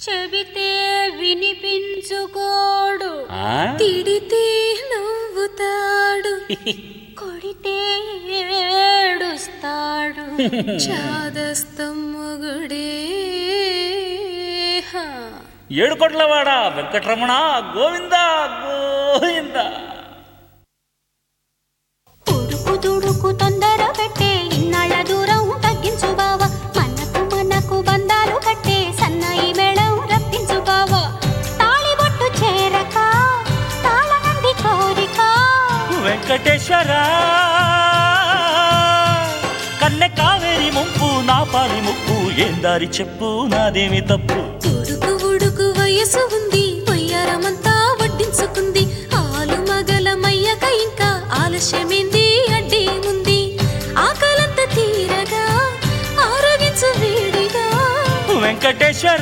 చెబితే వినిపించుకోడు ఆ? తిడితే నవ్వుతాడు కొడితే ఏడుస్తాడు చాదస్తం మొగుడే హా. ఏడుకొండలవాడ వెంకటరమణ గోవింద గోవింద ఉడుకు దుడుకు తొందర పెట్టే ఇన్నాళ్ళ దూరం తగ్గించు బావ మనకు మనకు బంధాలు కట్టే సన్నాయి మేళం రప్పించు బావ తాళిబొట్టు చేరక తాళనంది కోరిక వెంకటేశ్వర కన్నె కావేరి ముంపు నా పాలి ముప్పు ఏం దారి చెప్పు నాదేమి తప్పు ఉడుకు ఉడుకు వయసు ఉంది వయ్యారమంతా వడ్డించుకుంది ఆలు మగల మయ్యక ఇంకా ఆలస్యమైంది అడ్డే ఉంది ఆకలంత తీరగా ఆరోగించు వేడిగా వెంకటేశ్వర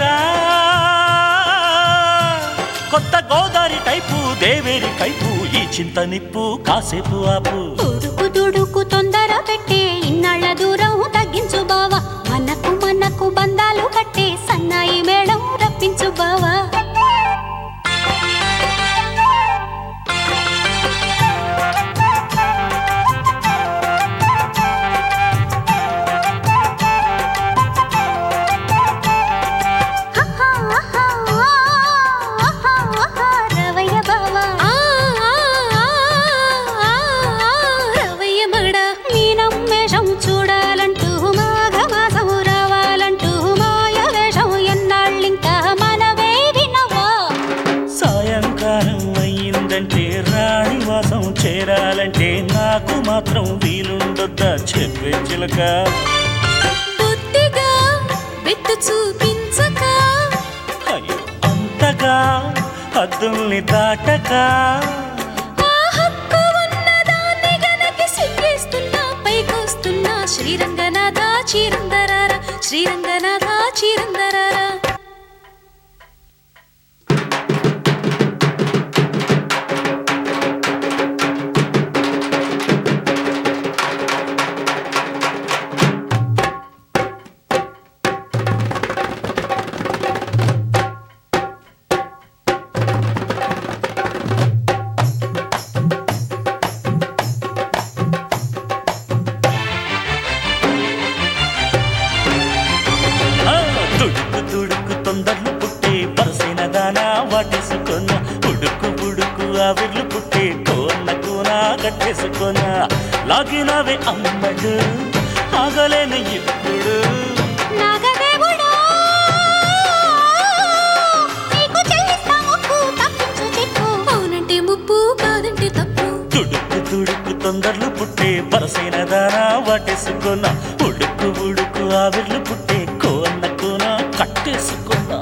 కొత్త గోదావరి టైపు దేవేరి కైపు ఈ చింత నిప్పు కాసేపు ఆపు ఉడుకు దుడుకు తొందర పెట్టే ఇన్నాళ్ళ దూరం తగ్గించు బావా మనకు మనకు బంధాలు కట్టే సన్నాయి మేళం రప్పించు బావా రవయ్య బావా రవయ్య మగడ మీనం వేషం చూడాలంటూ మాఘమాసం రావాలంటూ మాయ వేషం ఎన్నాళ్ళింకా మనవే వినవా సాయంకాలం అయ్యిందంటే రాణివాసం చేరాలంటే నాకు మాత్రం వీలుండొద్దా చెప్పే చిలక బుద్ధిగా పెట్టు చూపించక అయ్యో అంతగా హద్దుల్ని దాటక ఆ హక్కు ఉన్నదాన్ని గనకి సిగ్గేస్తున్నా పైకొస్తున్నా శ్రీరంగనాథ చీరందరారా శ్రీరంగనాథ చీరందరారా ఆ, తుడుకు తుడుకు తొందరలు పుట్టే వరసైన దానా వాటేసుకొన్న ఉడుకు ఉడుకు ఆవిర్లు పుట్టే కోన్న కూన కట్టేసుకొన లాగినవే అమ్మడు ఆగలేను ఇప్పుడు నాగదేవుడా నీకు చెల్లిస్తా ముప్పు తప్పించు చిక్కు అవునంటే ముప్పు కాదంటే తప్పు తుడుకు తుడుకు తొందరలు పుట్టే వరసైన దానా వాటేసుకొన ఉడుకు ఉడుకు ఆవిర్లు పుట్టే కోన్న కూన కట్టేసుకున్నా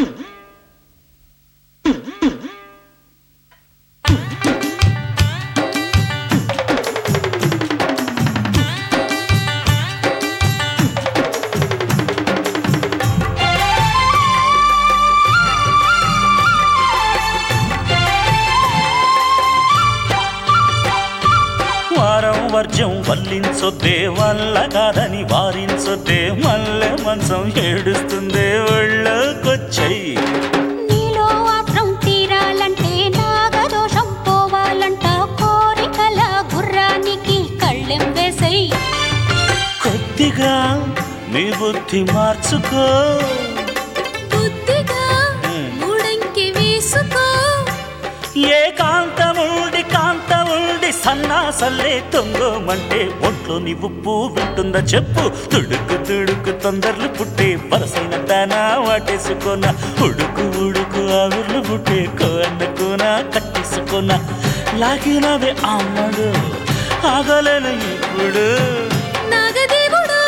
వారం వర్జం వల్లించొద్దే వల్ల కాదని వారించొద్దే మల్లె మంచం ఏడుస్తుందే ఒళ్ళకొచ్చాయి నీలో ఆత్రం తీరాలంటే నాగదోషం పోవాలంట కోరికల గుర్రానికి కళ్ళెం వేసై కొద్దిగా మీ బుద్ధి మార్చుకో బుద్ధిగా మ్. మూడంకి వేసుకో ఏ కాంతముండి కాంతముండి సన్నాసల్లే తొంగోమంటే ఒంట్లోని ఉప్పు వింటుందా చెప్పు తుడుకు తుడుకు తొందరలు పుట్టే వరసైన దానా వాటేసుకొన ఉడుకు ఉడుకు ఆవిర్లు పుట్టే కోన్నకున కట్టేసుకొన లాగినవే అమ్మడు ఆగలేను ఇప్పుడు నాగదేవుడా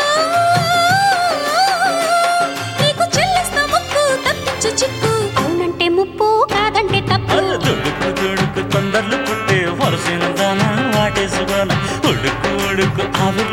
నీకు చెల్లిస్తా ముక్కు తప్పించు చిక్కు అవునంటే ముప్పు కాదంటే తప్పు తుడుకు తుడుకు తొందరలు పుట్టే వరసిన దానా వాటేసుకొన ఉడుకు ఉడుకు ఆవిర్లు